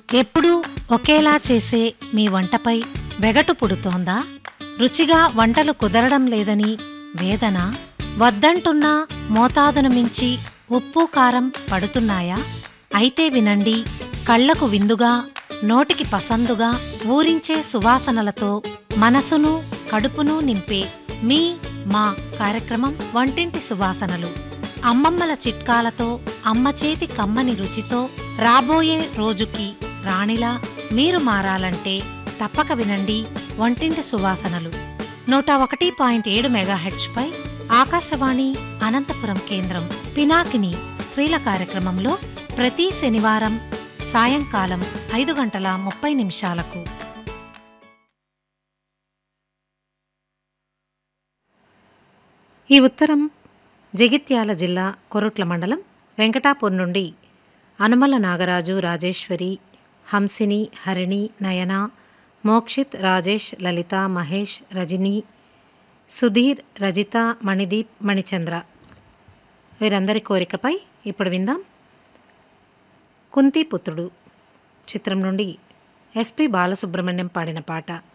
ఎప్పుడూ ఒకేలా చేసే మీ వంటపై వెగటు పుడుతోందా రుచిగా వంటలు కుదరడం లేదని వేదన వద్దంటున్నా మోతాదును మించి ఉప్పు కారం పడుతున్నాయా అయితే వినండి కళ్లకు విందుగా నోటికి పసందుగా ఊరించే సువాసనలతో మనసును కడుపును నింపే మీ మా కార్యక్రమం వంటింటి సువాసనలు అమ్మమ్మల చిట్కాలతో అమ్మ చేతి కమ్మని రుచితో రాబోయే రోజుకి రాణిలా మీరు మారాలంటే తప్పక వినండి వంటింటి సువాసనలు నూట ఒకటి పాయింట్ ఏడు మెగాహెచ్పై ఆకాశవాణి అనంతపురం కేంద్రం పినాకిని స్త్రీల కార్యక్రమంలో ప్రతి శనివారం సాయంకాలం ఐదు గంటల ముప్పై నిమిషాలకు ఈ ఉత్తరం జగిత్యాల జిల్లా కొరుట్ల మండలం వెంకటాపూర్ నుండి అనుమల నాగరాజు రాజేశ్వరి హంసిని హరిణి నయన మోక్షిత్ రాజేష్ లలిత మహేష్ రజని సుధీర్ రజిత మణిదీప్ మణిచంద్ర వీరందరి కోరికపై ఇప్పుడు విందాం కుంతి పుత్రుడు చిత్రం నుండి ఎస్పి బాలసుబ్రహ్మణ్యం పాడిన పాట